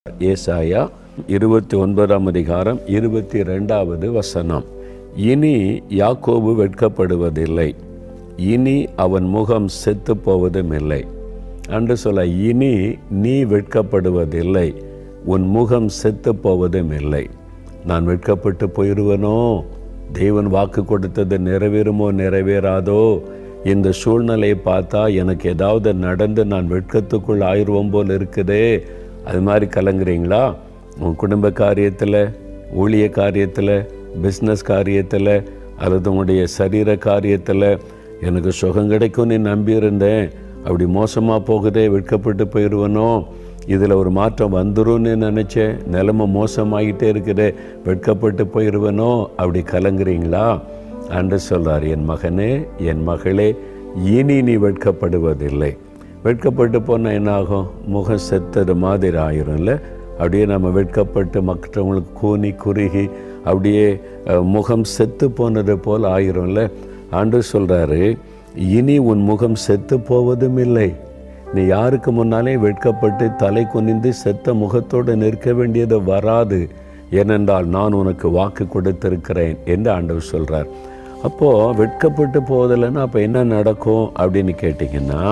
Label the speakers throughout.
Speaker 1: ஏசாயா இருபத்தி ஒன்பதாம் அதிகாரம் இருபத்தி ரெண்டாவது வசனம் இனி யாக்கோபு வெட்கப்படுவதில்லை இனி அவன் முகம் செத்து போவதும் இல்லை அன்று சொல்ல இனி நீ வெட்கப்படுவதில்லை உன் முகம் செத்து போவதும் இல்லை நான் வெட்கப்பட்டு போயிடுவனோ தேவன் வாக்கு கொடுத்தது நிறைவேறுமோ நிறைவேறாதோ இந்த சூழ்நிலையை பார்த்தா எனக்கு ஏதாவது நடந்து நான் வெட்கத்துக்குள் ஆயிடுவோம் போல் இருக்குதே அது மாதிரி கலங்குறீங்களா உன் குடும்ப காரியத்தில் ஊழிய காரியத்தில் பிஸ்னஸ் காரியத்தில் அல்லது உங்களுடைய சரீர காரியத்தில் எனக்கு சுகம் கிடைக்கும்னு நம்பியிருந்தேன் அப்படி மோசமாக போகுதே வெட்கப்பட்டு போயிடுவனோ இதில் ஒரு மாற்றம் வந்துரும்னு நினச்சேன் நிலைமை மோசமாகிட்டே இருக்குதே வெட்கப்பட்டு போயிடுவனோ அப்படி கலங்குறீங்களா அன்று சொல்றார் என் மகனே என் மகளே இனி நீ வெட்கப்படுவதில்லை வெட்கப்பட்டு போனால் என்ன ஆகும் முகம் செத்தது மாதிரி ஆயிரும்ல அப்படியே நம்ம வெட்கப்பட்டு மற்றவங்களுக்கு கூனி குறுகி அப்படியே அஹ், முகம் செத்து போனது போல் ஆயிரும்ல ஆண்டு சொல்கிறாரு இனி உன் முகம் செத்து போவதும் இல்லை நீ யாருக்கு முன்னாலே வெட்கப்பட்டு தலை குனிந்து செத்த முகத்தோடு நிற்க வேண்டியது வராது ஏனென்றால் நான் உனக்கு வாக்கு கொடுத்திருக்கிறேன் என்று ஆண்டவர் சொல்கிறார் அப்போது வெட்கப்பட்டு போவதில்லைன்னா அப்போ என்ன நடக்கும் அப்படின்னு கேட்டிங்கன்னா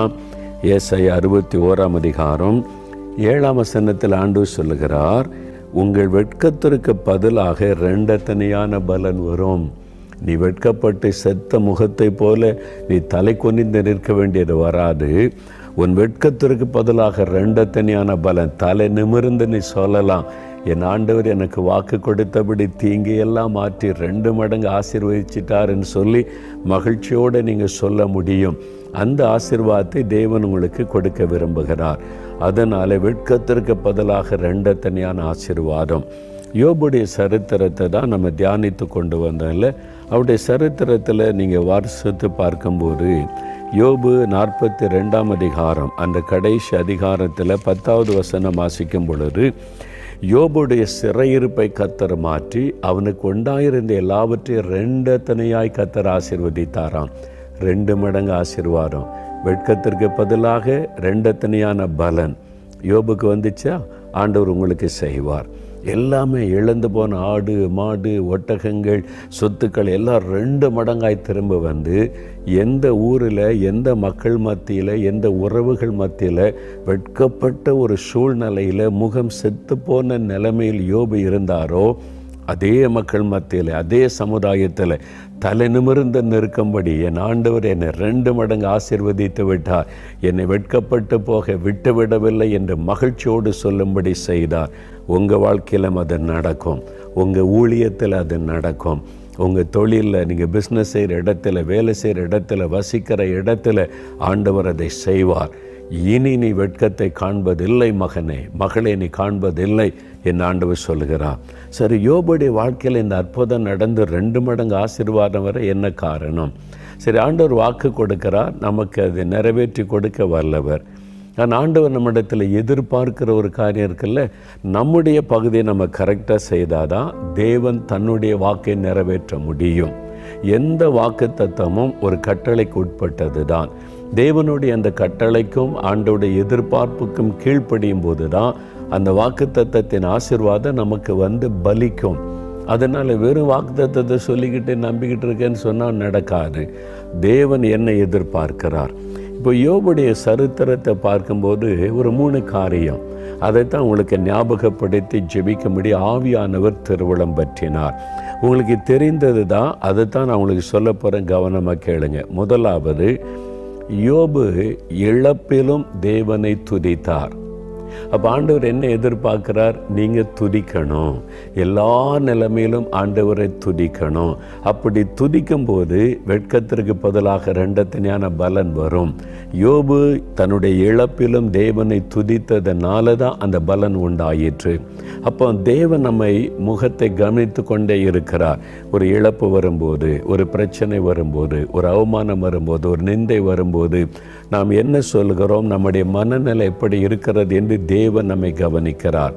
Speaker 1: ஏசை அறுபத்தி ஓராம் அதிகாரம் ஏழாம் வசனத்தில் ஆண்டவர் சொல்லுகிறார் உங்கள் வெட்கத்திற்கு பதிலாக ரெண்டத்தனையான பலன் வரும் நீ வெட்கப்பட்டு செத்த முகத்தை போல நீ தலை குனிந்து நிற்க வேண்டியது வராது உன் வெட்கத்திற்கு பதிலாக ரெண்டத்தனியான பலன் தலை நிமிர்ந்து நீ சொல்லலாம் என் ஆண்டவர் எனக்கு வாக்கு கொடுத்தபடி தீங்கையெல்லாம் மாற்றி ரெண்டு மடங்கு ஆசீர்வதிச்சிட்டாருன்னு சொல்லி மகிழ்ச்சியோடு நீங்கள் சொல்ல முடியும் அந்த ஆசீர்வாதத்தை தேவன் உங்களுக்கு கொடுக்க விரும்புகிறார் அதனால் வெட்கத்திற்கு பதிலாக ரெண்டத்தனியான ஆசீர்வாதம் யோபுடைய சரித்திரத்தை தான் நம்ம தியானித்து கொண்டு வந்தோம்ல அவருடைய சரித்திரத்தில் நீங்கள் வாரிசத்து பார்க்கும்போது யோபு நாற்பத்தி ரெண்டாம் அதிகாரம் அந்த கடைசி அதிகாரத்தில் பத்தாவது வசனம் வாசிக்கும் பொழுது யோபுடைய சிறையிருப்பை கத்தர் மாற்றி அவனுக்கு உண்டாயிருந்த எல்லாவற்றையும் ரெண்டத்தனையாய் கத்தர் ஆசீர்வதித்தாராம் ரெண்டு மடங்கு ஆசீர்வாதம் வெட்கத்திற்கு பதிலாக ரெண்டத்தனையான பலன் யோபுக்கு வந்துச்சா ஆண்டவர் உங்களுக்கு செய்வார் எல்லாமே இழந்து போன ஆடு மாடு ஒட்டகங்கள் சொத்துக்கள் எல்லாம் ரெண்டு மடங்காய் திரும்ப வந்து எந்த ஊரில் எந்த மக்கள் மத்தியில் எந்த உறவுகள் மத்தியில் வெட்கப்பட்ட ஒரு சூழ்நிலையில் முகம் செத்து போன நிலைமையில் யோபு இருந்தாரோ அதே மக்கள் மத்தியில் அதே சமுதாயத்தில் தலை நிமிர்ந்து நிற்கும்படி என் ஆண்டவர் என்னை ரெண்டு மடங்கு ஆசீர்வதித்து விட்டார் என்னை வெட்கப்பட்டு போக விட்டுவிடவில்லை என்று மகிழ்ச்சியோடு சொல்லும்படி செய்தார் உங்கள் வாழ்க்கையிலும் அது நடக்கும் உங்கள் ஊழியத்தில் அது நடக்கும் உங்கள் தொழிலில் நீங்கள் பிஸ்னஸ் செய்கிற இடத்துல வேலை செய்கிற இடத்துல வசிக்கிற இடத்துல ஆண்டவர் அதை செய்வார் இனி நீ வெட்கத்தை காண்பதில்லை மகனே மகளே நீ காண்பதில்லை என் ஆண்டவர் சொல்லுகிறார் சரி யோபுடைய வாழ்க்கையில் இந்த அற்புதம் நடந்து ரெண்டு மடங்கு ஆசீர்வாதம் வர என்ன காரணம் சரி ஆண்டவர் வாக்கு கொடுக்கிறார் நமக்கு அதை நிறைவேற்றி கொடுக்க வல்லவர் ஆனால் ஆண்டவர் நம்மிடத்தில் எதிர்பார்க்கிற ஒரு காரியம் இருக்குல்ல நம்முடைய பகுதியை நம்ம கரெக்டாக செய்தாதான் தேவன் தன்னுடைய வாக்கை நிறைவேற்ற முடியும் எந்த வாக்கு தத்துவமும் ஒரு கட்டளைக்கு உட்பட்டது தான் தேவனுடைய அந்த கட்டளைக்கும் ஆண்டோடைய எதிர்பார்ப்புக்கும் கீழ்ப்படியும் போது தான் அந்த வாக்கு தத்தத்தின் ஆசிர்வாதம் நமக்கு வந்து பலிக்கும் அதனால் வெறும் வாக்குத்தத்தத்தை சொல்லிக்கிட்டு நம்பிக்கிட்டு இருக்கேன்னு சொன்னால் நடக்காது தேவன் என்னை எதிர்பார்க்கிறார் இப்போ யோபுடைய சரித்திரத்தை பார்க்கும்போது ஒரு மூணு காரியம் அதைத்தான் உங்களுக்கு ஞாபகப்படுத்தி ஜெபிக்கும்படி ஆவியானவர் திருவிழம் பற்றினார் உங்களுக்கு தெரிந்தது தான் அதை தான் நான் உங்களுக்கு சொல்ல போகிறேன் கவனமாக கேளுங்க முதலாவது யோபு இழப்பிலும் தேவனை துதித்தார் அப்போ ஆண்டவர் என்ன எதிர்பார்க்கிறார் நீங்கள் துதிக்கணும் எல்லா நிலைமையிலும் ஆண்டவரை துதிக்கணும் அப்படி துதிக்கும் போது வெட்கத்திற்கு பதிலாக ரெண்டத்தனையான பலன் வரும் யோபு தன்னுடைய இழப்பிலும் தேவனை துதித்ததுனால தான் அந்த பலன் உண்டாயிற்று அப்போ தேவன் நம்மை முகத்தை கவனித்து கொண்டே இருக்கிறார் ஒரு இழப்பு வரும்போது ஒரு பிரச்சனை வரும்போது ஒரு அவமானம் வரும்போது ஒரு நிந்தை வரும்போது நாம் என்ன சொல்கிறோம் நம்முடைய மனநிலை எப்படி இருக்கிறது என்று தேவன் நம்மை கவனிக்கிறார்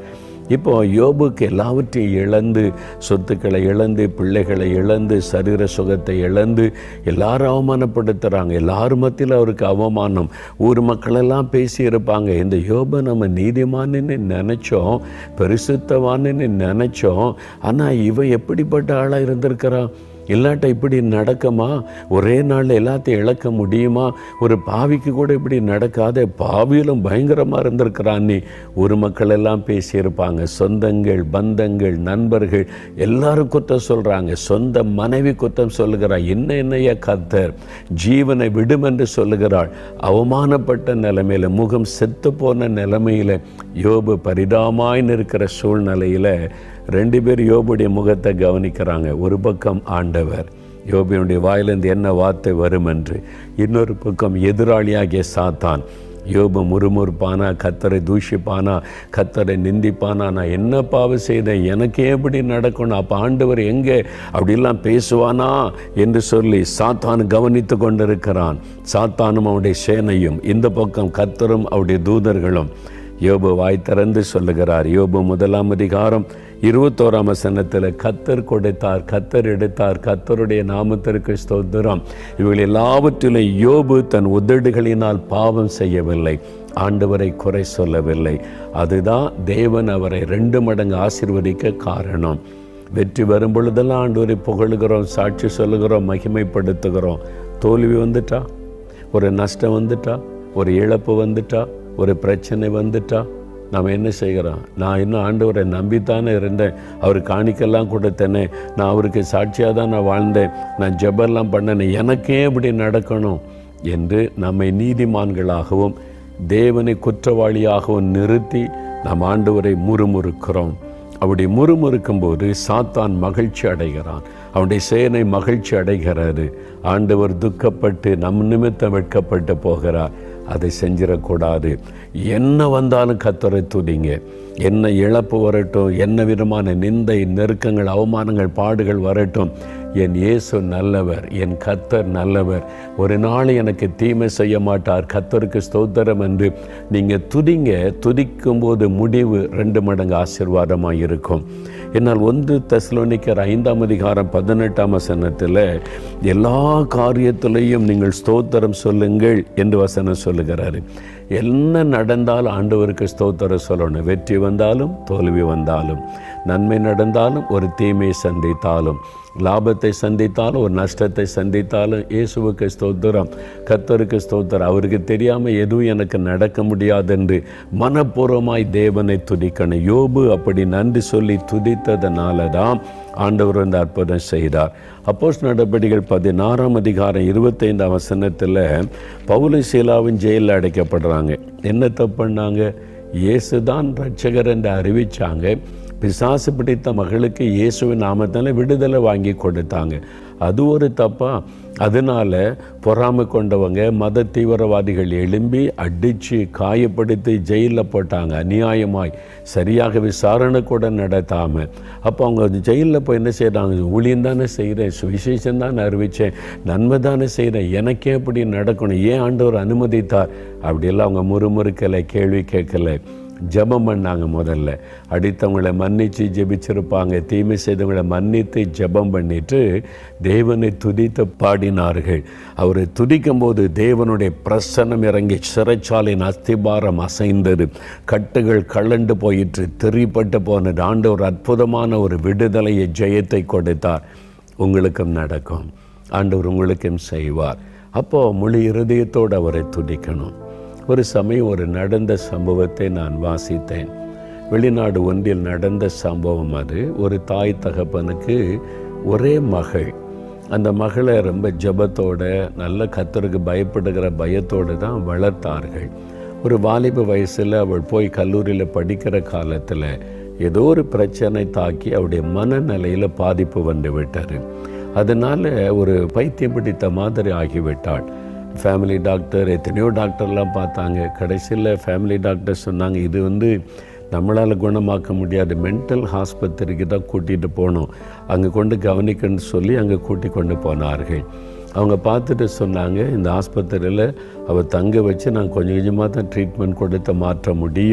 Speaker 1: இப்போ யோபுக்கு எல்லாவற்றையும் இழந்து சொத்துக்களை இழந்து பிள்ளைகளை இழந்து சரீர சுகத்தை இழந்து எல்லாரும் அவமானப்படுத்துகிறாங்க எல்லாரும் மத்தியில் அவருக்கு அவமானம் ஊர் மக்களெல்லாம் பேசியிருப்பாங்க இந்த யோபை நம்ம நீதிமான்னு நினச்சோம் பரிசுத்தவான்னு நினச்சோம் ஆனால் இவன் எப்படிப்பட்ட ஆளாக இருந்திருக்கிறான் இல்லாட்ட இப்படி நடக்குமா ஒரே நாளில் எல்லாத்தையும் இழக்க முடியுமா ஒரு பாவிக்கு கூட இப்படி நடக்காத பாவியிலும் பயங்கரமாக இருந்திருக்கிறான் நீ ஒரு மக்கள் எல்லாம் பேசியிருப்பாங்க சொந்தங்கள் பந்தங்கள் நண்பர்கள் எல்லாரும் குத்தம் சொல்கிறாங்க சொந்த மனைவி குத்தம் சொல்லுகிறாள் என்ன என்னைய கத்தர் ஜீவனை விடும் என்று சொல்லுகிறாள் அவமானப்பட்ட நிலைமையில் முகம் செத்து போன நிலைமையில் யோபு பரிதாமாயின்னு இருக்கிற சூழ்நிலையில் ரெண்டு பேர் யோபுடைய முகத்தை கவனிக்கிறாங்க ஒரு பக்கம் ஆண்டவர் யோபியனுடைய வாயிலிருந்து என்ன வார்த்தை வரும் என்று இன்னொரு பக்கம் எதிராளியாகிய சாத்தான் யோபு முறுமுறுப்பானா கத்தரை தூஷிப்பானா கத்தரை நிந்திப்பானா நான் என்ன பாவம் செய்தேன் எனக்கே எப்படி நடக்கணும் அப்போ ஆண்டவர் எங்கே அப்படிலாம் பேசுவானா என்று சொல்லி சாத்தான் கவனித்து கொண்டிருக்கிறான் சாத்தானும் அவனுடைய சேனையும் இந்த பக்கம் கத்தரும் அவருடைய தூதர்களும் யோபு வாய் திறந்து சொல்லுகிறார் யோபு முதலாம் அதிகாரம் இருபத்தோராம் வசனத்தில் கத்தர் கொடுத்தார் கத்தர் எடுத்தார் கத்தருடைய நாமத்திற்கு ஸ்தோத்திரம் இவர்கள் எல்லாவற்றிலும் யோபு தன் உதடுகளினால் பாவம் செய்யவில்லை ஆண்டவரை குறை சொல்லவில்லை அதுதான் தேவன் அவரை ரெண்டு மடங்கு ஆசிர்வதிக்க காரணம் வெற்றி வரும் பொழுதெல்லாம் ஆண்டவரை புகழுகிறோம் சாட்சி சொல்லுகிறோம் மகிமைப்படுத்துகிறோம் தோல்வி வந்துட்டா ஒரு நஷ்டம் வந்துட்டா ஒரு இழப்பு வந்துட்டா ஒரு பிரச்சனை வந்துட்டா நாம் என்ன செய்கிறோம் நான் இன்னும் ஆண்டவரை நம்பித்தானே இருந்தேன் அவர் காணிக்கெல்லாம் கொடுத்தேனே நான் அவருக்கு சாட்சியாக தான் நான் வாழ்ந்தேன் நான் ஜெபெல்லாம் பண்ணேனே எனக்கே இப்படி நடக்கணும் என்று நம்மை நீதிமான்களாகவும் தேவனை குற்றவாளியாகவும் நிறுத்தி நாம் ஆண்டவரை முறுமுறுக்கிறோம் அப்படி முறுமுறுக்கும் போது சாத்தான் மகிழ்ச்சி அடைகிறான் அவனுடைய சேனை மகிழ்ச்சி அடைகிறாரு ஆண்டவர் துக்கப்பட்டு நம் நிமித்தம் வெட்கப்பட்டு போகிறார் அதை செஞ்சிடக்கூடாது என்ன வந்தாலும் கத்தரை துதிங்க என்ன இழப்பு வரட்டும் என்ன விதமான நிந்தை நெருக்கங்கள் அவமானங்கள் பாடுகள் வரட்டும் என் இயேசு நல்லவர் என் கத்தர் நல்லவர் ஒரு நாள் எனக்கு தீமை செய்ய மாட்டார் கத்தருக்கு ஸ்தோத்திரம் என்று நீங்கள் துதிங்க துதிக்கும்போது முடிவு ரெண்டு மடங்கு ஆசீர்வாதமாக இருக்கும் என்னால் ஒன்று தெசலோனிக்கர் ஐந்தாம் அதிகாரம் பதினெட்டாம் வசனத்தில் எல்லா காரியத்திலையும் நீங்கள் ஸ்தோத்திரம் சொல்லுங்கள் என்று வசனம் சொல்லுகிறாரு என்ன நடந்தாலும் ஆண்டவருக்கு ஸ்தோத்திரம் சொல்லணும் வெற்றி வந்தாலும் தோல்வி வந்தாலும் நன்மை நடந்தாலும் ஒரு தீமையை சந்தித்தாலும் லாபத்தை சந்தித்தாலும் ஒரு நஷ்டத்தை சந்தித்தாலும் இயேசுவுக்கு ஸ்தோத்திரம் கத்தருக்கு ஸ்தோத்திரம் அவருக்கு தெரியாமல் எதுவும் எனக்கு நடக்க முடியாதென்று மனப்பூர்வமாய் தேவனை துதிக்கணும் யோபு அப்படி நன்றி சொல்லி துதித்ததுனால தான் ஆண்டவர் வந்து அற்புதம் செய்தார் அப்போஸ் நடவடிக்கைகள் பதினாறாம் அதிகாரம் இருபத்தைந்தாம் வசனத்தில் பவுல சீலாவின் ஜெயிலில் அடைக்கப்படுறாங்க என்ன தப்பு பண்ணாங்க இயேசு தான் ரட்சகர் என்று அறிவிச்சாங்க பிசாசு பிடித்த மகளுக்கு இயேசுவின் நாமத்தால் விடுதலை வாங்கி கொடுத்தாங்க அது ஒரு தப்பா அதனால பொறாமை கொண்டவங்க மத தீவிரவாதிகள் எழும்பி அடித்து காயப்படுத்தி ஜெயிலில் போட்டாங்க அநியாயமாய் சரியாக விசாரணை கூட நடத்தாமல் அப்போ அவங்க ஜெயிலில் போய் என்ன செய்கிறாங்க ஊழியம் தானே செய்கிறேன் சுவிசேஷம் தானே அறிவித்தேன் நன்மை தானே செய்கிறேன் எனக்கே அப்படி நடக்கணும் ஏன் ஆண்டவர் அனுமதித்தார் அப்படியெல்லாம் அவங்க முறுமுறுக்கலை கேள்வி கேட்கலை ஜெபம் பண்ணாங்க முதல்ல அடித்தவங்களை மன்னித்து ஜெபிச்சிருப்பாங்க தீமை செய்தவங்களை மன்னித்து ஜெபம் பண்ணிட்டு தேவனை துதித்து பாடினார்கள் அவரை துதிக்கும் போது தேவனுடைய பிரசன்னம் இறங்கி சிறைச்சாலையின் அஸ்திபாரம் அசைந்தது கட்டுகள் கலண்டு போயிற்று திரிப்பட்டு போனது ஆண்டு ஒரு அற்புதமான ஒரு விடுதலையை ஜெயத்தை கொடுத்தார் உங்களுக்கும் நடக்கும் ஆண்டவர் உங்களுக்கும் செய்வார் அப்போது முழு இருதயத்தோடு அவரை துதிக்கணும் ஒரு சமயம் ஒரு நடந்த சம்பவத்தை நான் வாசித்தேன் வெளிநாடு ஒன்றில் நடந்த சம்பவம் அது ஒரு தாய் தகப்பனுக்கு ஒரே மகள் அந்த மகளை ரொம்ப ஜபத்தோட நல்ல கத்தருக்கு பயப்படுகிற பயத்தோடு தான் வளர்த்தார்கள் ஒரு வாலிப வயசில் அவள் போய் கல்லூரியில் படிக்கிற காலத்தில் ஏதோ ஒரு பிரச்சனை தாக்கி அவருடைய மனநிலையில் பாதிப்பு வந்து விட்டார் அதனால் ஒரு பைத்தியம் பிடித்த மாதிரி ஆகிவிட்டாள் ஃபேமிலி டாக்டர் எத்தனையோ டாக்டர்லாம் பார்த்தாங்க கடைசியில் ஃபேமிலி டாக்டர் சொன்னாங்க இது வந்து நம்மளால் குணமாக்க முடியாது மென்டல் ஆஸ்பத்திரிக்கு தான் கூட்டிகிட்டு போகணும் அங்கே கொண்டு கவனிக்கணும்னு சொல்லி அங்கே கூட்டி கொண்டு போனார்கள் அவங்க பார்த்துட்டு சொன்னாங்க இந்த ஆஸ்பத்திரியில் அவள் தங்க வச்சு நான் கொஞ்சம் கொஞ்சமாக தான் ட்ரீட்மெண்ட் கொடுத்து மாற்ற முடியும்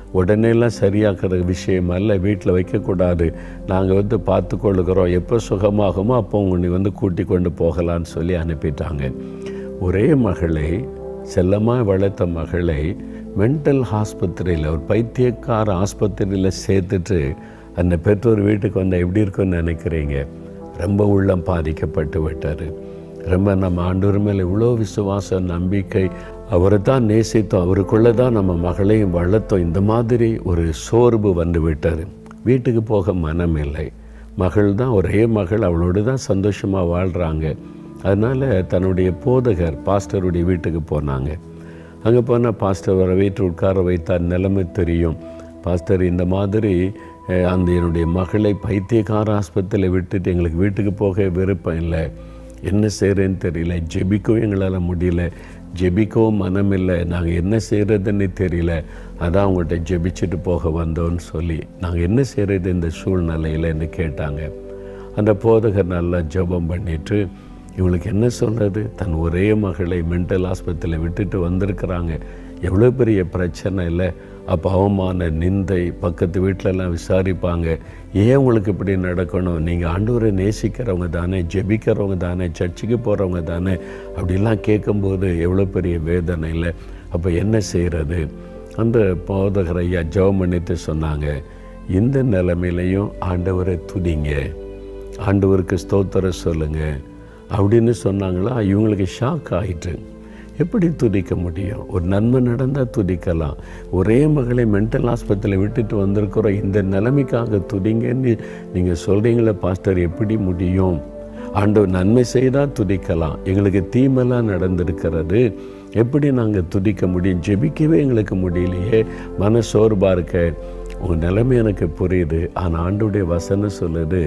Speaker 1: உடனேலாம் சரியாக்குற விஷயம் அல்ல வீட்டில் வைக்கக்கூடாது நாங்கள் வந்து பார்த்து கொள்ளுகிறோம் எப்போ சுகமாகுமோ அப்போ உன்னை வந்து கூட்டி கொண்டு போகலான்னு சொல்லி அனுப்பிட்டாங்க ஒரே மகளை செல்லமாக வளர்த்த மகளை மென்டல் ஆஸ்பத்திரியில் ஒரு பைத்தியக்கார ஆஸ்பத்திரியில் சேர்த்துட்டு அந்த பெற்றோர் வீட்டுக்கு வந்தால் எப்படி இருக்குன்னு நினைக்கிறீங்க ரொம்ப உள்ளம் பாதிக்கப்பட்டு விட்டார் ரொம்ப நம்ம ஆண்டவர் மேலே இவ்வளோ விசுவாசம் நம்பிக்கை அவரை தான் நேசித்தோம் அவருக்குள்ளே தான் நம்ம மகளையும் வளர்த்தோம் இந்த மாதிரி ஒரு சோர்வு வந்து விட்டார் வீட்டுக்கு போக மனம் இல்லை மகள் தான் ஒரே மகள் அவளோடு தான் சந்தோஷமாக வாழ்கிறாங்க அதனால் தன்னுடைய போதகர் பாஸ்டருடைய வீட்டுக்கு போனாங்க அங்கே போனால் பாஸ்டர் வர வீட்டு உட்கார வைத்தார் நிலைமை தெரியும் பாஸ்டர் இந்த மாதிரி அஹ், அந்த என்னுடைய மகளை பைத்தியக்கார ஆஸ்பத்திரியில் விட்டுட்டு எங்களுக்கு வீட்டுக்கு போக விருப்பம் இல்லை என்ன செய்கிறேன்னு தெரியல ஜெபிக்கவும் எங்களால் முடியல ஜெபிக்கவும் மனம் இல்லை நாங்கள் என்ன செய்கிறதுன்னு தெரியல அதான் அவங்கள்ட்ட ஜெபிச்சுட்டு போக வந்தோன்னு சொல்லி நாங்கள் என்ன செய்கிறது இந்த சூழ்நிலையிலன்னு கேட்டாங்க அந்த போதகர் நல்லா ஜெபம் பண்ணிட்டு இவங்களுக்கு என்ன சொல்கிறது தன் ஒரே மகளை மென்டல் ஆஸ்பத்திரியில் விட்டுட்டு வந்திருக்கிறாங்க எவ்வளோ பெரிய பிரச்சனை இல்லை அப்போ அவமான நிந்தை பக்கத்து வீட்டிலலாம் விசாரிப்பாங்க ஏன் உங்களுக்கு இப்படி நடக்கணும் நீங்கள் ஆண்டவரை நேசிக்கிறவங்க தானே ஜெபிக்கிறவங்க தானே சர்ச்சுக்கு போகிறவங்க தானே அப்படிலாம் கேட்கும்போது எவ்வளோ பெரிய வேதனை இல்லை அப்போ என்ன செய்கிறது அந்த போதகர் ஐயா ஜெபம் பண்ணிட்டு சொன்னாங்க இந்த நிலைமையிலையும் ஆண்டவரை துதிங்க ஆண்டவருக்கு ஸ்தோத்திரம் சொல்லுங்க அப்படின்னு சொன்னாங்களா இவங்களுக்கு ஷாக் ஆயிட்டு எப்படி துதிக்க முடியும் ஒரு நன்மை நடந்தால் துதிக்கலாம் ஒரே மகளை மென்டல் ஆஸ்பத்திரியில் விட்டுட்டு வந்திருக்கிறோம் இந்த நிலைமைக்காக துதிங்கன்னு நீங்கள் சொல்கிறீங்களே பாஸ்டர் எப்படி முடியும் ஆண்டவர் நன்மை செய்தால் துதிக்கலாம் எங்களுக்கு தீமெல்லாம் நடந்திருக்கிறது எப்படி நாங்கள் துதிக்க முடியும் ஜெபிக்கவே எங்களுக்கு முடியலையே மன சோர்வாக இருக்க உங்கள் நிலைமை எனக்கு புரியுது ஆனால் ஆண்டுடைய வசனம் சொல்லுது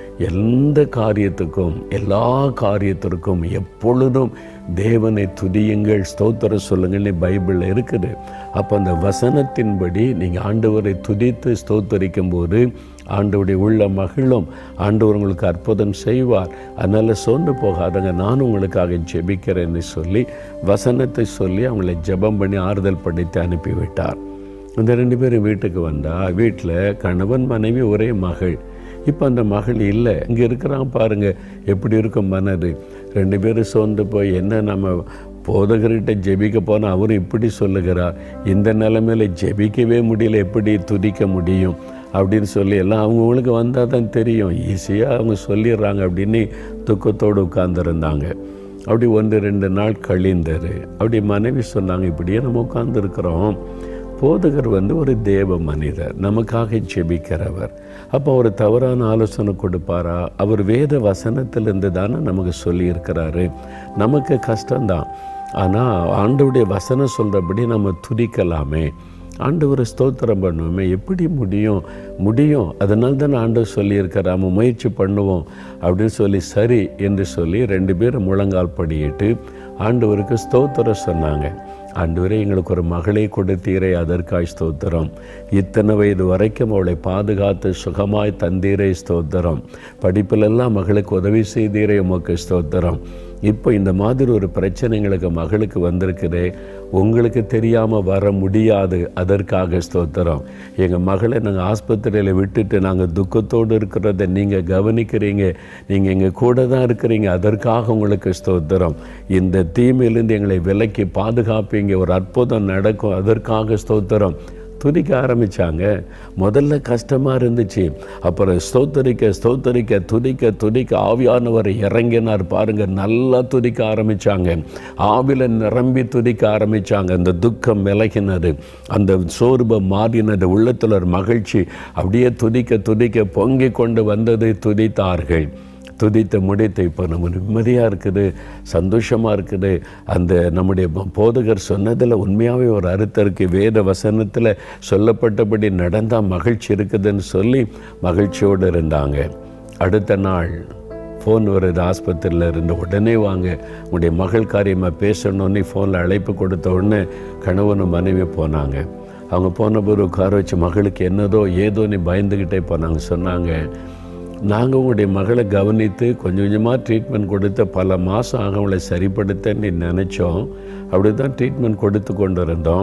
Speaker 1: எந்த காரியத்துக்கும் எல்லா காரியத்திற்கும் எப்பொழுதும் தேவனை துதியுங்கள் ஸ்தோத்திரம் சொல்லுங்கள்னு பைபிளில் இருக்குது அப்போ அந்த வசனத்தின்படி நீங்கள் ஆண்டவரை துதித்து ஸ்தோத்தரிக்கும் போது ஆண்டவருடைய உள்ள மகிழும் ஆண்டவர் உங்களுக்கு அற்புதம் செய்வார் அதனால் சோர்ந்து போகாதங்க நான் உங்களுக்காக ஜெபிக்கிறேன்னு சொல்லி வசனத்தை சொல்லி அவங்களை ஜெபம் பண்ணி ஆறுதல் படுத்தி அனுப்பிவிட்டார் இந்த ரெண்டு பேரும் வீட்டுக்கு வந்தால் வீட்டில் கணவன் மனைவி ஒரே மகள் இப்போ அந்த மகள் இல்லை இங்கே இருக்கிறாங்க பாருங்க எப்படி இருக்கும் மனது ரெண்டு பேரும் சோர்ந்து போய் என்ன நம்ம போதகர்கிட்ட ஜெபிக்க போனால் அவரும் இப்படி சொல்லுகிறார் இந்த நிலைமையில ஜெபிக்கவே முடியல எப்படி துதிக்க முடியும் அப்படின்னு சொல்லி எல்லாம் அவங்கவுங்களுக்கு வந்தால் தான் தெரியும் ஈஸியாக அவங்க சொல்லிடுறாங்க அப்படின்னு துக்கத்தோடு உட்கார்ந்துருந்தாங்க அப்படி ஒன்று ரெண்டு நாள் கழிந்தார் அப்படி மனைவி சொன்னாங்க இப்படியே நம்ம உட்கார்ந்துருக்குறோம் போதகர் வந்து ஒரு தேவ மனிதர் நமக்காக ஜெபிக்கிறவர் அப்போ அவர் தவறான ஆலோசனை கொடுப்பாரா அவர் வேத வசனத்திலிருந்து தானே நமக்கு சொல்லியிருக்கிறாரு நமக்கு கஷ்டம்தான் ஆனால் ஆண்டவுடைய வசனம் சொல்கிறபடி நம்ம துதிக்கலாமே ஆண்டவரை ஸ்தோத்திரம் பண்ணுவோமே எப்படி முடியும் முடியும் அதனால தான் ஆண்டவர் சொல்லியிருக்கார் நம்ம முயற்சி பண்ணுவோம் அப்படின்னு சொல்லி சரி என்று சொல்லி ரெண்டு பேரும் முழங்கால் படியிட்டு ஆண்டவருக்கு ஸ்தோத்திரம் சொன்னாங்க ஆண்டவரே எங்களுக்கு ஒரு மகளை கொடுத்தீரே அதற்காய் ஸ்தோத்திரம் இத்தனை வயது வரைக்கும் அவளை பாதுகாத்து சுகமாய் தந்தீரே ஸ்தோத்திரம் படிப்பிலெல்லாம் மகளுக்கு உதவி செய்தீரே உமக்கு ஸ்தோத்திரம் இப்போ இந்த மாதிரி ஒரு பிரச்சனை எங்களுக்கு மகளுக்கு வந்திருக்குதே உங்களுக்கு தெரியாமல் வர முடியாது அதற்காக ஸ்தோத்திரம் எங்கள் மகளை நாங்கள் ஆஸ்பத்திரியில் விட்டுட்டு நாங்கள் துக்கத்தோடு இருக்கிறத நீங்கள் கவனிக்கிறீங்க நீங்கள் எங்கள் கூட தான் இருக்கிறீங்க அதற்காக உங்களுக்கு ஸ்தோத்திரம் இந்த தீமையிலிருந்து எங்களை விலக்கி பாதுகாப்பீங்க ஒரு அற்புதம் நடக்கும் அதற்காக ஸ்தோத்திரம் துதிக்க ஆரம்பித்தாங்க முதல்ல கஷ்டமாக இருந்துச்சு அப்புறம் ஸ்தோத்தரிக்க ஸ்தோத்தரிக்க துதிக்க துதிக்க ஆவியானவர் இறங்கினார் பாருங்க நல்லா துதிக்க ஆரம்பித்தாங்க ஆவில நிரம்பி துதிக்க ஆரம்பித்தாங்க அந்த துக்கம் விலகினது அந்த சோர்வு மாறினது உள்ளத்தில் ஒரு மகிழ்ச்சி அப்படியே துதிக்க துதிக்க பொங்கி கொண்டு வந்ததை துதித்தார்கள் துதித்து முடித்து இப்போ நம்ம நிம்மதியாக இருக்குது சந்தோஷமாக இருக்குது அந்த நம்முடைய போதகர் சொன்னதில் உண்மையாகவே ஒரு அர்த்தம் இருக்குது வேத வசனத்தில் சொல்லப்பட்டபடி நடந்தால் மகிழ்ச்சி இருக்குதுன்னு சொல்லி மகிழ்ச்சியோடு இருந்தாங்க அடுத்த நாள் ஃபோன் வருது ஆஸ்பத்திரியில் இருந்து உடனே வாங்க உங்களுடைய மகள் காரியமாக பேசணுன்னு ஃபோனில் அழைப்பு கொடுத்த உடனே கணவனும் மனைவி போனாங்க அவங்க போன பிறகு உட்கார வச்சு மகளுக்கு என்னதோ ஏதோன்னு பயந்துக்கிட்டே போனாங்க சொன்னாங்க நாங்கள் உங்களுடைய மகளை கவனித்து கொஞ்சம் கொஞ்சமாக ட்ரீட்மெண்ட் கொடுத்து பல மாதம் ஆக அவளை சரிப்படுத்தன்னு நினச்சோம் அப்படி தான் ட்ரீட்மெண்ட் கொடுத்து கொண்டு இருந்தோம்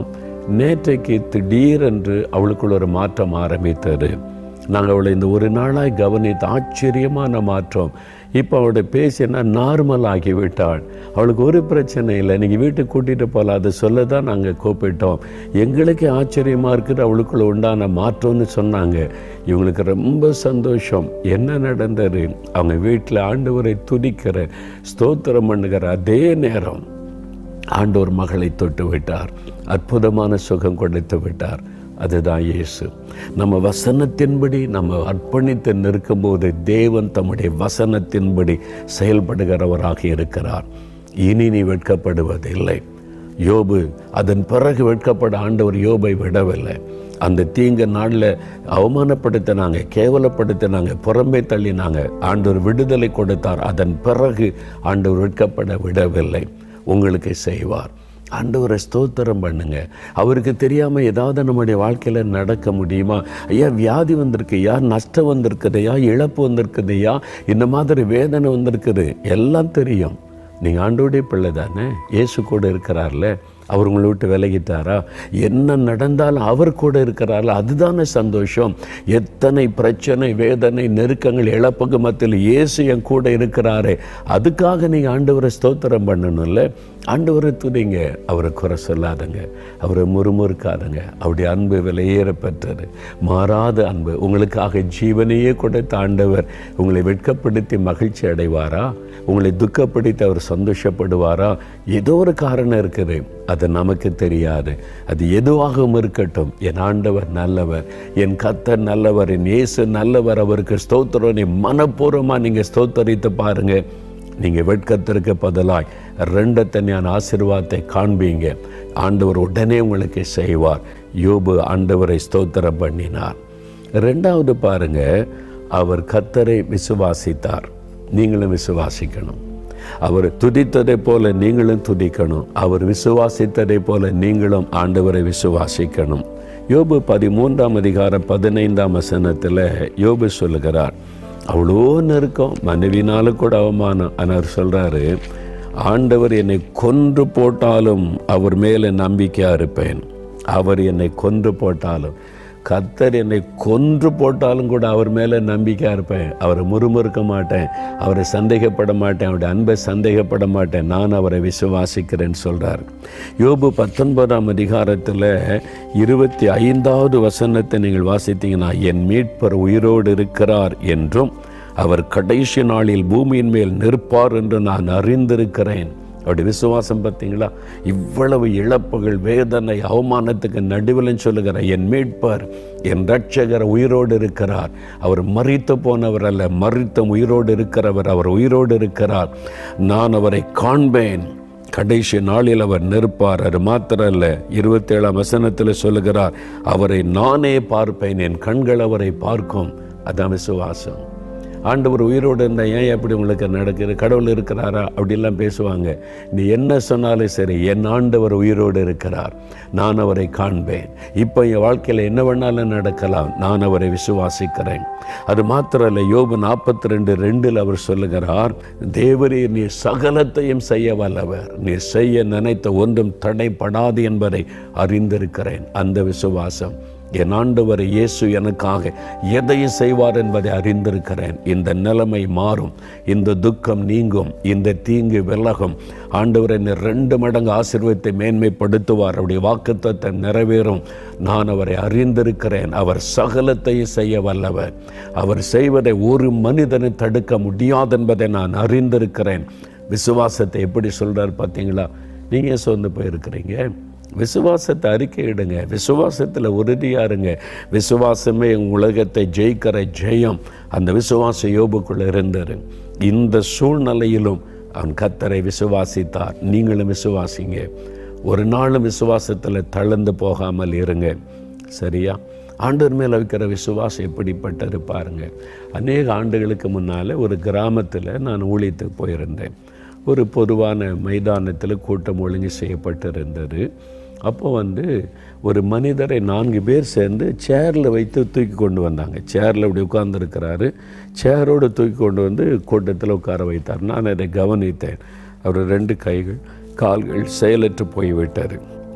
Speaker 1: நேற்றைக்கு திடீரென்று அவளுக்குள்ள ஒரு மாற்றம் ஆரம்பித்தது நாங்கள் அவளை இந்த ஒரு நாளாய் கவனித்து ஆச்சரியமான மாற்றம் இப்போ அவளோட பேசினா நார்மல் ஆகிவிட்டாள் அவளுக்கு ஒரு பிரச்சனை இல்லை நீங்கள் வீட்டுக்கு கூட்டிகிட்டு போகலாம் அதை சொல்ல தான் நாங்கள் கூப்பிட்டோம் எங்களுக்கு ஆச்சரியமாக இருக்குது அவளுக்குள்ள உண்டான மாற்றம்னு சொன்னாங்க இவங்களுக்கு ரொம்ப சந்தோஷம் என்ன நடந்தது அவங்க வீட்டில் ஆண்டவரை துதிக்கிற ஸ்தோத்திரம் பண்ணுகிற அதே நேரம் ஆண்டவர் மகளை தொட்டு விட்டார் அற்புதமான சுகம் கொடுத்து விட்டார் அதுதான் இயேசு நம்ம வசனத்தின்படி நம்ம அர்ப்பணித்து நிற்கும்போது தேவன் தம்முடைய வசனத்தின்படி செயல்படுகிறவராக இருக்கிறார் இனி நீ வெட்கப்படுவதில்லை யோபு அதன் பிறகு வெட்கப்பட ஆண்டவர் யோபை விடவில்லை அந்த தீங்க நாளில் அவமானப்படுத்தினாங்க கேவலப்படுத்தினாங்க புறம்பே தள்ளினாங்க ஆண்டவர் விடுதலை கொடுத்தார் அதன் பிறகு ஆண்டவர் வெட்கப்பட விடவில்லை உங்களுக்கு செய்வார் ஆண்டவரை ஸ்தோத்திரம் பண்ணுங்க அவருக்கு தெரியாமல் ஏதாவது நம்முடைய வாழ்க்கையில் நடக்க முடியுமா ஐயா வியாதி வந்திருக்குயா நஷ்டம் வந்திருக்குதையா இழப்பு வந்திருக்குதையா இந்த மாதிரி வேதனை வந்திருக்குது எல்லாம் தெரியும் நீங்கள் ஆண்டோடைய பிள்ளை தானே இயேசு கூட இருக்கிறார்ல அவர் உங்களை விட்டு விலகிட்டாரா என்ன நடந்தாலும் அவர் கூட இருக்கிறார்ல அதுதானே சந்தோஷம் எத்தனை பிரச்சனை வேதனை நெருக்கங்கள் இழப்புக்கு மத்தியில் இயேசு என் கூட இருக்கிறாரே அதுக்காக நீங்கள் ஆண்டவரை ஸ்தோத்திரம் பண்ணணும்ல ஆண்டவரை துதிங்க அவரை குறை சொல்லாதங்க அவரை முறுமுறுக்காதங்க அவருடைய அன்பு விலையேற பெற்றது மாறாத அன்பு உங்களுக்காக ஜீவனையே கொடுத்த ஆண்டவர் உங்களை வெட்கப்படுத்தி மகிழ்ச்சி அடைவாரா உங்களை துக்கப்படுத்தி அவர் சந்தோஷப்படுவாரா ஏதோ ஒரு காரணம் இருக்குது அது நமக்கு தெரியாது அது எதுவாகவும் இருக்கட்டும் என் ஆண்டவர் நல்லவர் என் கத்தர் நல்லவர் என் இயேசு நல்லவர் அவருக்கு ஸ்தோத்திரம் நீ மனப்பூர்வமாக நீங்கள் ஸ்தோத்தரித்து பாருங்கள் நீங்கள் வெட்கத்திற்கு பதிலாய் ரெண்டு தனியான ஆசீர்வாதத்தை காண்பீங்க ஆண்டவர் உடனே உங்களுக்கு செய்வார் யோபு ஆண்டவரை ஸ்தோத்திரம் பண்ணினார் ரெண்டாவது பாருங்க அவர் கத்தரை விசுவாசித்தார் நீங்களும் விசுவாசிக்கணும் அவர் துதித்ததை போல நீங்களும் துதிக்கணும் அவர் விசுவாசித்ததை போல நீங்களும் ஆண்டவரை விசுவாசிக்கணும் யோபு பதிமூன்றாம் அதிகாரம் பதினைந்தாம் வசனத்தில் யோபு சொல்லுகிறார் அவ்வளோ நெருக்கம் மனைவினாலும் கூட அவமானம் ஆனால் அவர் சொல்கிறாரு ஆண்டவர் என்னை கொன்று போட்டாலும் அவர் மேலே நம்பிக்கையாக இருப்பேன் அவர் என்னை கொன்று போட்டாலும் கத்தர் என்னை கொன்று போட்டாலும் கூட அவர் மேலே நம்பிக்கையாக இருப்பேன் அவரை முறுமுறுக்க மாட்டேன் அவரை சந்தேகப்பட மாட்டேன் அவருடைய அன்பை சந்தேகப்பட மாட்டேன் நான் அவரை விசுவாசிக்கிறேன்னு சொல்கிறார் யோபு பத்தொன்பதாம் அதிகாரத்தில் இருபத்தி ஐந்தாவது வசனத்தை நீங்கள் வாசித்தீங்கன்னா என் மீட்பர் உயிரோடு இருக்கிறார் என்றும் அவர் கடைசி நாளில் பூமியின் மேல் நிற்பார் என்று நான் அறிந்திருக்கிறேன் அப்படி விசுவாசம் பார்த்தீங்களா இவ்வளவு இழப்புகள் வேதனை அவமானத்துக்கு நடுவில் சொல்லுகிற என் மீட்பர் என் ரட்சகர் உயிரோடு இருக்கிறார் அவர் மறித்து போனவர் அல்ல மறித்த உயிரோடு இருக்கிறவர் அவர் உயிரோடு இருக்கிறார் நான் அவரை காண்பேன் கடைசி நாளில் அவர் நிற்பார் அது மாத்திரம் அல்ல இருபத்தேழாம் வசனத்தில் சொல்லுகிறார் அவரை நானே பார்ப்பேன் என் கண்கள் அவரை பார்க்கும் அதான் விசுவாசம் ஆண்டவர் உயிரோடு இருந்தால் ஏன் எப்படி உங்களுக்கு நடக்குது கடவுள் இருக்கிறாரா அப்படிலாம் பேசுவாங்க நீ என்ன சொன்னாலும் சரி என் ஆண்டவர் உயிரோடு இருக்கிறார் நான் அவரை காண்பேன் இப்போ என் வாழ்க்கையில் என்ன வேணாலும் நடக்கலாம் நான் அவரை விசுவாசிக்கிறேன் அது மாத்திரம் இல்லை யோபு நாற்பத்தி ரெண்டு ரெண்டில் அவர் சொல்லுகிறார் தேவரே நீ சகலத்தையும் செய்ய வல்லவர் நீ செய்ய நினைத்த ஒன்றும் தடைப்படாது என்பதை அறிந்திருக்கிறேன் அந்த விசுவாசம் என் ஆண்டவர் இயேசு எனக்காக எதையும் செய்வார் என்பதை அறிந்திருக்கிறேன் இந்த நிலைமை மாறும் இந்த துக்கம் நீங்கும் இந்த தீங்கு விலகும் ஆண்டவர் என்னை ரெண்டு மடங்கு ஆசீர்வத்தை மேன்மைப்படுத்துவார் அவருடைய வாக்குத்தத்தை நிறைவேறும் நான் அவரை அறிந்திருக்கிறேன் அவர் சகலத்தையும் செய்ய வல்லவர் அவர் செய்வதை ஒரு மனிதனை தடுக்க முடியாது என்பதை நான் அறிந்திருக்கிறேன் விசுவாசத்தை எப்படி சொல்கிறார் பார்த்தீங்களா நீங்கள் சொந்து போயிருக்கிறீங்க விசுவாசத்தை அறிக்கையிடுங்க விசுவாசத்தில் உறுதியாக இருங்க விசுவாசமே உலகத்தை ஜெயிக்கிற ஜெயம் அந்த விசுவாச யோபுக்குள்ளே இருந்தார் இந்த சூழ்நிலையிலும் அவன் கத்தரை விசுவாசித்தார் நீங்களும் விசுவாசிங்க ஒரு நாளும் விசுவாசத்தில் தளர்ந்து போகாமல் இருங்க சரியா ஆண்டவர் மேலே வைக்கிற விசுவாசம் எப்படிப்பட்டது பாருங்க அநேக ஆண்டுகளுக்கு முன்னால் ஒரு கிராமத்தில் நான் ஊழியத்துக்கு போயிருந்தேன் ஒரு பொதுவான மைதானத்தில் கூட்டம் ஒழுங்கு செய்யப்பட்டிருந்தது அப்போ வந்து ஒரு மனிதரை நான்கு பேர் சேர்ந்து சேரில் வைத்து தூக்கி கொண்டு வந்தாங்க சேரில் இப்படி உட்கார்ந்துருக்கிறாரு சேரோடு தூக்கி கொண்டு வந்து கூட்டத்தில் உட்கார வைத்தார் நான் அதை கவனித்தேன் அவர் ரெண்டு கைகள் கால்கள் செயலற்று போய்விட்டார்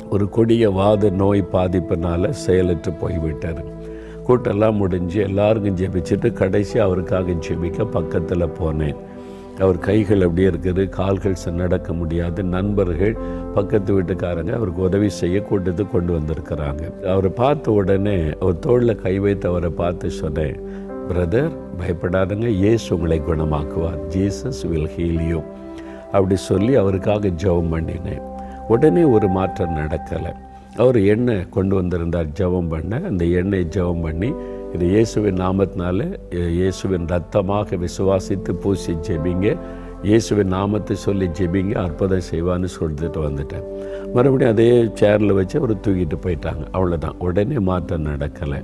Speaker 1: ஒரு கொடிய வாத நோய் பாதிப்பினால செயலற்று போய்விட்டார் கூட்டெல்லாம் முடிஞ்சு எல்லாருக்கும் ஜெபிச்சுட்டு கடைசி அவருக்காக ஜெபிக்க பக்கத்தில் போனேன் அவர் கைகள் அப்படியே இருக்குது கால்கள் ச- நடக்க முடியாது நண்பர்கள் பக்கத்து வீட்டுக்காரங்க அவருக்கு உதவி செய்ய கூட்டத்து கொண்டு வந்திருக்கிறாங்க அவரை பார்த்த உடனே அவர் தோளில் கை வைத்து அவரை பார்த்து சொன்னேன் பிரதர் பயப்படாதங்க இயேசு உங்களை குணமாக்குவார் ஜீசஸ் வில் ஹீல் யூ அப்படி சொல்லி அவருக்காக ஜெபம் பண்ணினேன் உடனே ஒரு மாற்றம் நடக்கலை அவர் எண்ணெய் கொண்டு வந்திருந்தார் ஜெபம் பண்ண அந்த எண்ணெய் ஜெபம் பண்ணி இது இயேசுவின் நாமத்தினால இ- இயேசுவின் ரத்தமாக விசுவாசித்து பூசி ஜெபிங்க இயேசுவின் நாமத்தை சொல்லி ஜெபிங்க அற்புதம் செய்வான்னு சொல்லிட்டு வந்துட்டேன் மறுபடியும் அதே சேரில் வச்சு அவர் தூக்கிட்டு போயிட்டாங்க அவ்வளோதான் உடனே மாற்றம் நடக்கலை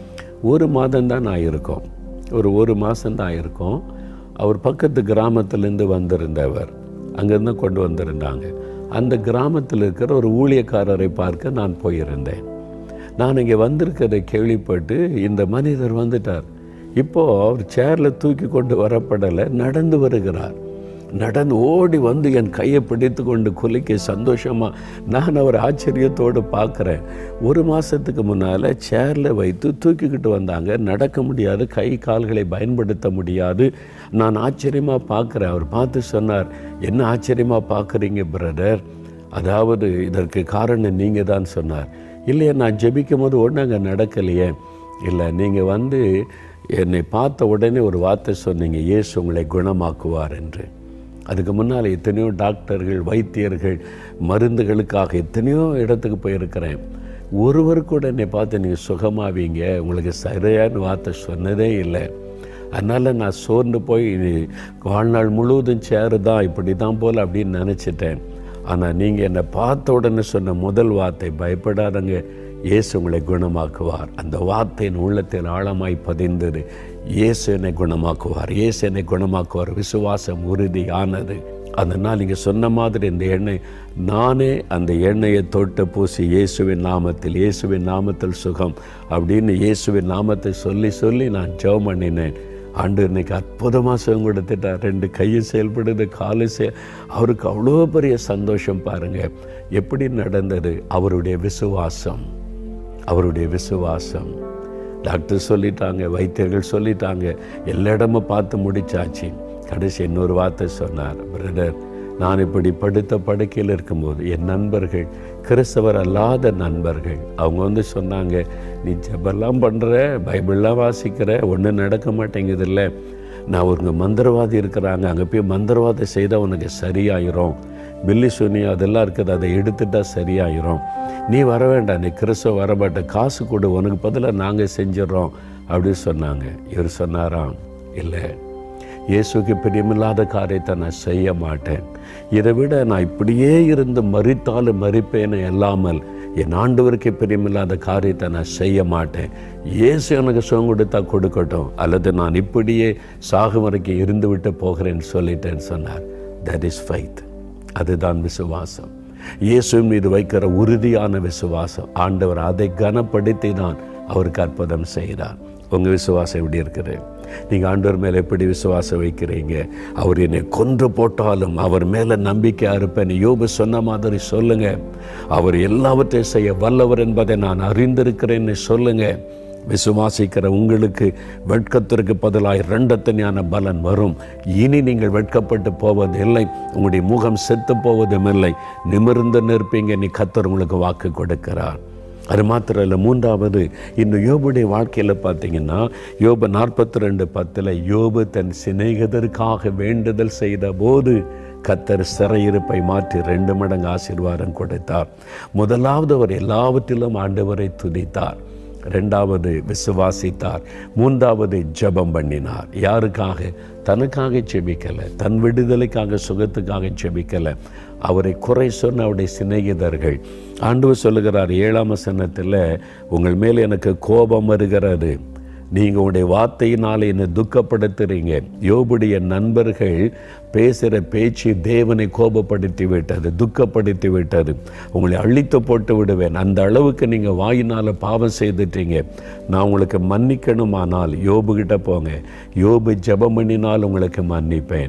Speaker 1: ஒரு மாதம்தான் ஆயிருக்கும் ஒரு ஒரு மாதம்தான் ஆயிருக்கும் அவர் பக்கத்து கிராமத்திலேருந்து வந்திருந்தவர் அங்கேருந்து கொண்டு வந்திருந்தாங்க அந்த கிராமத்தில் இருக்கிற ஒரு ஊழியக்காரரை பார்க்க நான் போயிருந்தேன் நான் இங்கே வந்திருக்கிறதை கேள்விப்பட்டு இந்த மனிதர் வந்துட்டார் இப்போது அவர் சேரில் தூக்கி கொண்டு வரப்படலை நடந்து வருகிறார் நடந்து ஓடி வந்து என் கையை பிடித்து கொண்டு குலுக்கி சந்தோஷமாக நான் அவர் ஆச்சரியத்தோடு பார்க்குறேன் ஒரு மாதத்துக்கு முன்னால் சேரில் வைத்து தூக்கிக்கிட்டு வந்தாங்க நடக்க முடியாது கை கால்களை பயன்படுத்த முடியாது நான் ஆச்சரியமாக பார்க்குறேன் அவர் பார்த்து சொன்னார் என்ன ஆச்சரியமாக பார்க்குறீங்க பிரதர் அதாவது இதற்கு காரணம் நீங்கள் தான் சொன்னார் இல்லையா நான் ஜெபிக்கும் போது ஒன்றும் அங்கே நடக்கலையே இல்லை நீங்கள் வந்து என்னை பார்த்த உடனே ஒரு வார்த்தை சொன்னீங்க இயேசு உங்களை குணமாக்குவார் என்று அதுக்கு முன்னால் எத்தனையோ டாக்டர்கள் வைத்தியர்கள் மருந்துகளுக்காக எத்தனையோ இடத்துக்கு போயிருக்கிறேன் ஒருவர் கூட என்னை பார்த்து நீங்கள் சுகமாவீங்க உங்களுக்கு சரியான வார்த்தை சொன்னதே இல்லை அதனால் நான் சோர்ந்து போய் இனி வாழ்நாள் முழுவதும் சேரு தான் இப்படி தான் போல் அப்படின்னு நினச்சிட்டேன் ஆனால் நீங்கள் என்னை பார்த்த உடனே சொன்ன முதல் வார்த்தை பயப்படாதங்க இயேசு உங்களை குணமாக்குவார் அந்த வார்த்தையின் உள்ளத்தில் ஆழமாய் பதிந்தது இயேசு என்னை குணமாக்குவார் இயேசு என்னை குணமாக்குவார் விசுவாசம் உறுதியானது அதனால் நீங்கள் சொன்ன மாதிரி இந்த எண்ணெய் நானே அந்த எண்ணெயை தொட்டு பூசி இயேசுவின் நாமத்தில் இயேசுவின் நாமத்தில் சுகம் அப்படின்னு இயேசுவின் நாமத்தை சொல்லி சொல்லி நான் ஜெபம் பண்ணினேன் ஆண்டு இன்னைக்கு அற்புதமாக சுகம் கொடுத்துட்டார் ரெண்டு கையும் செயல்படுது காலு செய் அவருக்கு அவ்வளோ பெரிய சந்தோஷம் பாருங்கள் எப்படி நடந்தது அவருடைய விசுவாசம் அவருடைய விசுவாசம் டாக்டர் சொல்லிட்டாங்க வைத்தியர்கள் சொல்லிட்டாங்க எல்லா இடமும் பார்த்து முடிச்சாச்சு கடைசி இன்னொரு வார்த்தை சொன்னார் பிரதர் நான் இப்படி படுத்த படுக்கையில் இருக்கும்போது என் நண்பர்கள் கிறிஸ்தவர் அல்லாத நண்பர்கள் அவங்க வந்து சொன்னாங்க நீ ஜெபெல்லாம் பண்ணுற பைபிள்லாம் வாசிக்கிற ஒன்றும் நடக்க மாட்டேங்குதுல்ல நான் ஒரு மந்திரவாதி இருக்கிறாங்க அங்கே போய் மந்திரவாதம் செய்தால் உனக்கு சரியாயிரும் பில்லி சுனி அதெல்லாம் இருக்குது அதை எடுத்துட்டா சரியாயிரும் நீ வர வேண்டாம் நீ கிறிஸ்தவ வரமாட்ட காசு கொடு உனக்கு பதிலாக நாங்கள் செஞ்சிடறோம் அப்படின்னு சொன்னாங்க இவர் சொன்னாராம் இல்லை இயேசுக்கு பிரியமில்லாத காரியத்தை நான் செய்ய மாட்டேன் இதை விட நான் இப்படியே இருந்து மறித்தாலும் மறிப்பேனே இல்லாமல் என் ஆண்டவருக்கு பிரியமில்லாத காரியத்தை நான் செய்ய மாட்டேன் இயேசு எனக்கு சுகம் கொடுத்தா கொடுக்கட்டும் அல்லது நான் இப்படியே சாகும் வரைக்கும் இருந்து விட்டு போகிறேன்னு சொல்லிட்டேன்னு சொன்னார் தட் இஸ் ஃபைத் அதுதான் விசுவாசம் இயேசுவின் மீது வைக்கிற உறுதியான விசுவாசம் ஆண்டவர் அதை கனப்படுத்தி தான் அவருக்கு அற்புதம் செய்தார் உங்கள் விசுவாசம் எப்படி இருக்குது நீங்கள் ஆண்டவர் மேலே எப்படி விசுவாசம் வைக்கிறீங்க அவர் என்னை கொன்று போட்டாலும் அவர் மேலே நம்பிக்கையாக இருப்பேன் யோபு சொன்ன மாதிரி சொல்லுங்க அவர் எல்லாவற்றையும் செய்ய வல்லவர் என்பதை நான் அறிந்திருக்கிறேன்னு சொல்லுங்க விசுவாசிக்கிற உங்களுக்கு வெட்கத்திற்கு பதிலாய் ரெண்டத்தனையான பலன் வரும் இனி நீங்கள் வெட்கப்பட்டு போவதில்லை உங்களுடைய முகம் செத்து போவதும் இல்லை நிமிர்ந்து நிற்பீங்க நீ கத்தர் உங்களுக்கு வாக்கு கொடுக்கிறார் அது மாத்திரம் இல்லை மூன்றாவது இன்னும் யோபுடைய வாழ்க்கையில் பார்த்தீங்கன்னா யோபு நாற்பத்தி ரெண்டு பத்தில் யோபு தன் சிநேகிதருக்காக வேண்டுதல் செய்த போது கத்தர் சிறையிருப்பை மாற்றி ரெண்டு மடங்கு ஆசீர்வாதம் கொடுத்தார் முதலாவது அவர் எல்லாவற்றிலும் ஆண்டவரை துதித்தார் ரெண்டாவது விசுவாசித்தார் மூன்றாவது ஜெபம் பண்ணினார் யாருக்காக தனக்காக செபிக்கலை தன் விடுதலைக்காக சுகத்துக்காக செபிக்கலை அவரை குறை சொன்ன அவருடைய சிநேகிதர்கள் ஆண்டவர் சொல்லுகிறார் ஏழாம் வசனத்தில் உங்கள் மேல் எனக்கு கோபம் வருகிறது நீங்கள் உங்களுடைய வார்த்தையினால் என்னை துக்கப்படுத்துறீங்க யோபுடைய நண்பர்கள் பேசுகிற பேச்சு தேவனை கோபப்படுத்தி விட்டது துக்கப்படுத்தி விட்டது உங்களை அழித்து போட்டு விடுவேன் அந்த அளவுக்கு நீங்கள் வாயினால் பாவம் செய்துட்டீங்க நான் உங்களுக்கு மன்னிக்கணுமானால் யோபுகிட்ட போங்க யோபு ஜெபம் பண்ணினால் உங்களுக்கு மன்னிப்பேன்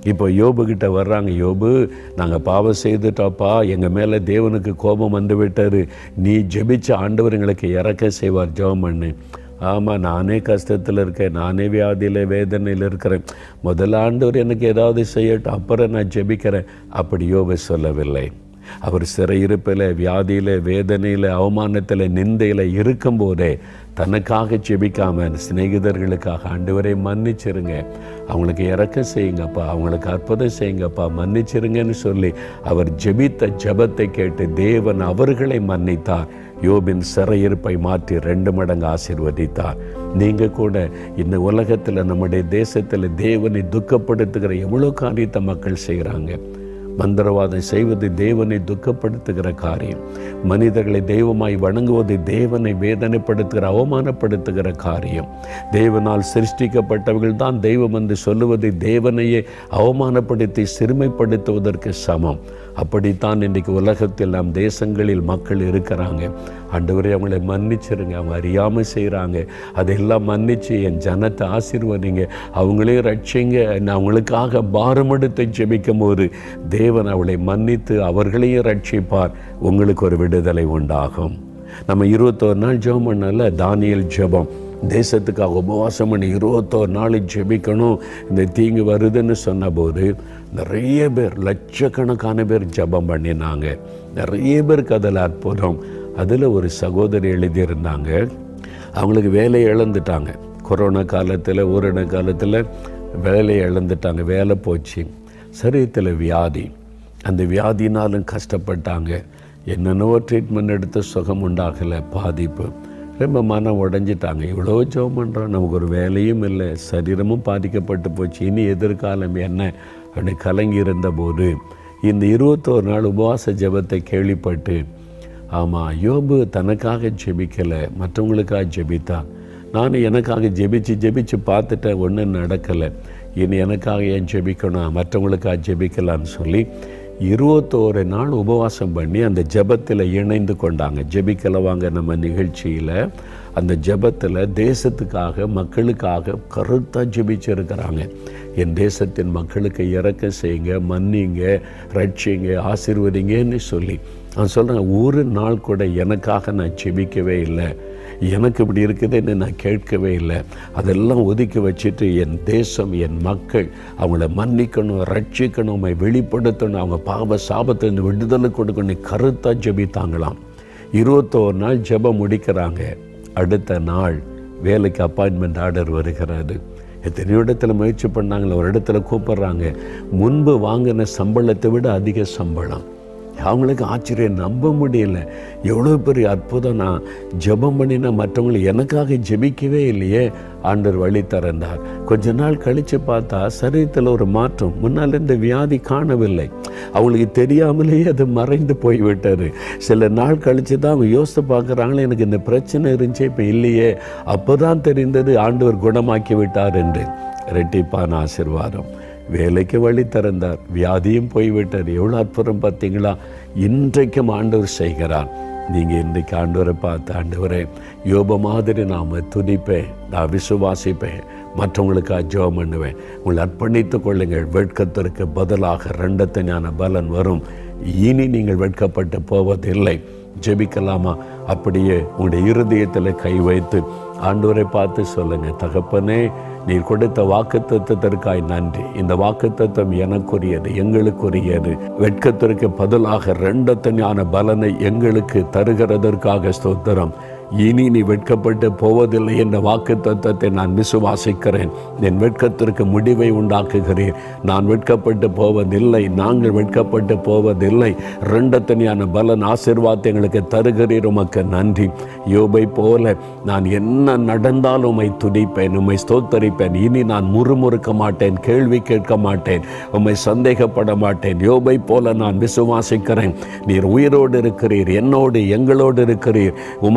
Speaker 1: இப்போ யோபு கிட்ட வர்றாங்க யோபு நாங்கள் பாவம் செய்துட்டோப்பா எங்கள் மேலே தேவனுக்கு கோபம் வந்து விட்டாரு நீ ஜெபிச்ச ஆண்டவர் எங்களுக்கு இறக்க செய்வார் ஜெபம் பண்ணு ஆமாம் நானே கஷ்டத்தில் இருக்கேன் நானே வியாதியில் வேதனையில் இருக்கிறேன் முதல்ல ஆண்டவர் எனக்கு ஏதாவது செய்யட்டும் அப்புறம் நான் ஜெபிக்கிறேன் அப்படி யோபு சொல்லவில்லை அவர் சிறையிருப்பில் வியாதியில் வேதனையில் அவமானத்தில் நிந்தையில் இருக்கும்போதே தனக்காக ஜெபிக்காம சிநேகிதர்களுக்காக ஆண்டவரை மன்னிச்சிருங்க அவங்களுக்கு இறக்க செய்யுங்கப்பா அவங்களுக்கு அற்புதம் செய்யுங்கப்பா மன்னிச்சிருங்கன்னு சொல்லி அவர் ஜெபித்த ஜெபத்தை கேட்டு தேவன் அவர்களை மன்னித்தார் யோபின் சிறையிருப்பை மாற்றி ரெண்டு மடங்கு ஆசீர்வதித்தார் நீங்கள் கூட இந்த உலகத்தில் நம்முடைய தேசத்தில் தேவனை துக்கப்படுத்துகிற எவ்வளோ காரியத்தை மக்கள் செய்கிறாங்க மந்திரவாதம் செய்வது தேவனை துக்கப்படுத்துகிற காரியம் மனிதர்களை தெய்வமாய் வணங்குவது தேவனை வேதனைப்படுத்துகிற அவமானப்படுத்துகிற காரியம் தேவனால் சிருஷ்டிக்கப்பட்டவர்கள் தான் தெய்வம் என்று சொல்லுவது தேவனையே அவமானப்படுத்தி சிறுமைப்படுத்துவதற்கு சமம் அப்படித்தான் இன்றைக்கு உலகத்தில் நம் தேசங்களில் மக்கள் இருக்கிறாங்க ஆண்டவரே அவங்களை மன்னிச்சிருங்க அவங்க அறியாமல் செய்கிறாங்க அதெல்லாம் மன்னிச்சு என் ஜனத்தை ஆசீர்வதிங்க அவங்களே ரட்சிங்க நான் அவங்களுக்காக பாரமெடுத்து ஜெபிக்கும் போது தேவன் அவளை மன்னித்து அவர்களையும் ரட்சிப்பார் உங்களுக்கு ஒரு விடுதலை உண்டாகும் நம்ம இருபத்தோரு நாள் ஜெபம் பண்ணல தானியல் ஜெபம் தேசத்துக்காக உபவாசம் பண்ணி இருபத்தோரு நாள் ஜெபிக்கணும் இந்த தீங்கு வருதுன்னு சொன்னபோது நிறைய பேர் லட்சக்கணக்கான பேர் ஜெபம் பண்ணினாங்க நிறைய பேருக்கு அதில் அற்புதம் அதில் ஒரு சகோதரி எழுதியிருந்தாங்க அவங்களுக்கு வேலையை இழந்துட்டாங்க கொரோனா காலத்தில் ஊரடங்கு காலத்தில் வேலையை இழந்துட்டாங்க வேலை போச்சு சரீரத்தில் வியாதி அந்த வியாதினாலும் கஷ்டப்பட்டாங்க என்னென்னவோ ட்ரீட்மெண்ட் எடுத்து சுகம் உண்டாகலை பாதிப்பு ரொம்ப மனம் உடைஞ்சிட்டாங்க இவ்வளோ ஜெபம் பண்ணுறோம் நமக்கு ஒரு வேலையும் இல்லை சரீரமும் பாதிக்கப்பட்டு போச்சு இனி எதிர்காலம் என்ன அப்படி கலங்கி இருந்தபோது இந்த இருபத்தோரு நாள் உபவாச ஜெபத்தை கேள்விப்பட்டு ஆமாம் யோபு தனக்காக ஜெபிக்கலை மற்றவங்களுக்காக ஜெபித்தான் நான் எனக்காக ஜெபிச்சு ஜெபிச்சு பார்த்துட்டேன் ஒன்றும் நடக்கலை இனி எனக்காக ஏன் ஜெபிக்கணும் மற்றவங்களுக்காக ஜெபிக்கலான்னு சொல்லி இருபத்தோரு நாள் உபவாசம் பண்ணி அந்த ஜெபத்தில் இணைந்து கொண்டாங்க ஜெபிக்கல வாங்க நம்ம நிகழ்ச்சியில் அந்த ஜெபத்தில் தேசத்துக்காக மக்களுக்காக கருத்தாக ஜெபிச்சிருக்கிறாங்க என் தேசத்தின் மக்களுக்கு இறக்க செய்யுங்க மன்னிங்க ரட்சிங்க ஆசீர்வதிங்கன்னு சொல்லி நான் சொல்கிறேன் ஒரு நாள் கூட எனக்காக நான் ஜெபிக்கவே இல்லை எனக்கு இப்படி இருக்குதுன்னு நான் கேட்கவே இல்லை அதெல்லாம் ஒதுக்கி வச்சுட்டு என் தேசம் என் மக்கள் அவங்கள மன்னிக்கணும் ரட்சிக்கணும் அவங்களை வெளிப்படுத்தணும் அவங்க பாவ சாபத்திலிருந்து விடுதலை கொடுக்கணும் கருத்தாக ஜெபித்தாங்களாம் இருபத்தோரு நாள் ஜெபம் முடிக்கிறாங்க அடுத்த நாள் வேலைக்கு அப்பாயின்மெண்ட் ஆர்டர் வருகிறாரு எத்தனையோ இடத்துல முயற்சி பண்ணாங்களே ஒரு இடத்துல கூப்பிட்றாங்க முன்பு வாங்கின சம்பளத்தை விட அதிக சம்பளம் அவங்களுக்கு ஆச்சரியம் நம்ப முடியல எவ்வளோ பெரிய அற்புதம் நான் ஜெபம் பண்ணினா மற்றவங்களை எனக்காக ஜெபிக்கவே இல்லையே ஆண்டவர் வழி திறந்தார் கொஞ்ச நாள் கழித்து பார்த்தா சரீரத்தில் ஒரு மாற்றம் முன்னால் இந்த வியாதி காணவில்லை அவங்களுக்கு தெரியாமலேயே அது மறைந்து போய்விட்டாரு சில நாள் கழித்து தான் அவங்க யோசித்து பார்க்குறாங்களே எனக்கு இந்த பிரச்சனை இருந்துச்சு இப்போ இல்லையே அப்போ தான் தெரிந்தது ஆண்டவர் குணமாக்கி விட்டார் என்று ரெட்டிப்பான ஆசிர்வாதம் வேலைக்கு வழி திறந்தார் வியாதியும் போய்விட்டார் எவ்வளோ அற்புதம் பார்த்தீங்களா இன்றைக்கும் ஆண்டவர் செய்கிறார் நீங்கள் இன்றைக்கு ஆண்டவரை பார்த்து ஆண்டவரே யோப மாதிரி நாம் துதிப்பேன் நான் விசுவாசிப்பேன் மற்றவங்களுக்காக ஜெபம் பண்ணுவேன் உங்களை அர்ப்பணித்துக் கொள்ளுங்கள் வெட்கத்திற்கு பதிலாக ரெண்டத்தை ஞான பலன் வரும் இனி நீங்கள் வெட்கப்பட்டு போவதில்லை ஜெபிக்கலாமா அப்படியே உங்களுடைய இருதயத்தில் கை வைத்து ஆண்டவரை பார்த்து சொல்லுங்க தகப்பனே நீர் கொடுத்த வாக்குத்தத்தத்திற்காய் நன்றி இந்த வாக்குத்தத்தம் எனக்குரியது எங்களுக்குரியது வெட்கத்திற்கு பதிலாக ரெண்டத்த ஞான பலனை எங்களுக்கு தருகிறதற்காக ஸ்தோத்திரம் இனி நீ வெட்கப்பட்டு போவதில்லை என்ற வாக்கு தத்துவத்தை நான் விசுவாசிக்கிறேன் என் வெட்கத்திற்கு முடிவை உண்டாக்குகிறேன் நான் வெட்கப்பட்டு போவதில்லை நாங்கள் வெட்கப்பட்டு போவதில்லை ரெண்டத்தனியான பலன் ஆசிர்வாதத்தை எங்களுக்கு தருகிறீர் உமக்கு நன்றி யோபை போல நான் என்ன நடந்தாலும் உம்மை துதிப்பேன் உம்மை ஸ்தோத்தரிப்பேன் இனி நான் முறுமுறுக்க மாட்டேன் கேள்வி கேட்க மாட்டேன் உம்மை சந்தேகப்பட மாட்டேன் யோபை போல நான் விசுவாசிக்கிறேன் நீர் உயிரோடு இருக்கிறீர் என்னோடு எங்களோடு இருக்கிறீர் உமக்கு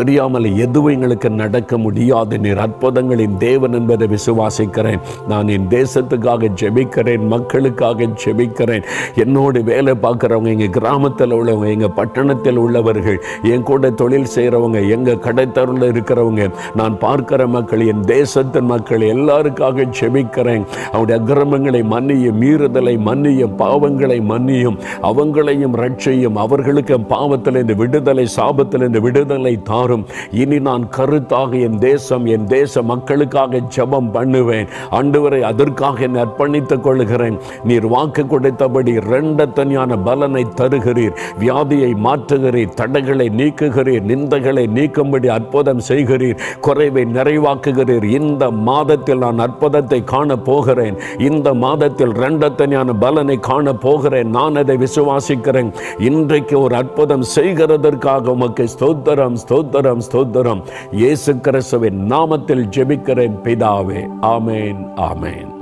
Speaker 1: அறியாமல் எதுவும் எங்களுக்கு நடக்க முடியாது நீர் அற்புதங்களின் தேவன் என்பதை விசுவாசிக்கிறேன் நான் என் தேசத்துக்காக ஜெபிக்கிறேன் மக்களுக்காக ஜெபிக்கிறேன் என்னோடு வேலை பார்க்குறவங்க எங்கள் கிராமத்தில் உள்ளவங்க எங்கள் பட்டணத்தில் உள்ளவர்கள் என் கூட தொழில் செய்கிறவங்க எங்கள் கடைத்தருவில் இருக்கிறவங்க நான் பார்க்கிற மக்கள் என் தேசத்தின் மக்கள் எல்லாருக்காக ஜெபிக்கிறேன் அவருடைய அக்கிரமங்களை மன்னியும் மீறுதலை மன்னியும் பாவங்களை மன்னியும் அவங்களையும் ரட்சையும் அவர்களுக்கு பாவத்திலிருந்து விடுதலை சாபத்திலிருந்து விடுதலை தாரும் இனி நான் கருத்தாக என் தேசம் என் தேச மக்களுக்காக ஜெபம் பண்ணுவேன் ஆண்டவரை அதற்காக என்னை அர்ப்பணித்துக் கொள்கிறேன் நீர் வாக்கு கொடுத்தபடி இரண்டத்தனியான பலனை தருகிறீர் வியாதியை மாற்றுகிறீர் தடைகளை நீக்குகிறீர் நிந்தைகளை நீக்கும்படி அற்புதம் செய்கிறீர் குறைவை நிறைவாக்குகிறீர் இந்த மாதத்தில் நான் அற்புதத்தை காண போகிறேன் இந்த மாதத்தில் இரண்டத்தனியான பலனை காண போகிறேன் நான் அதை விசுவாசிக்கிறேன் இன்றைக்கு ஒரு அற்புதம் செய்கிறதற்காக உமக்கு ஸ்தோத்திரம் ஸ்தோத்திரம் ஸ்தோத்திரம் இயேசு கிறிஸ்துவின் நாமத்தில் ஜெபிக்கிறேன் பிதாவே ஆமேன் ஆமேன்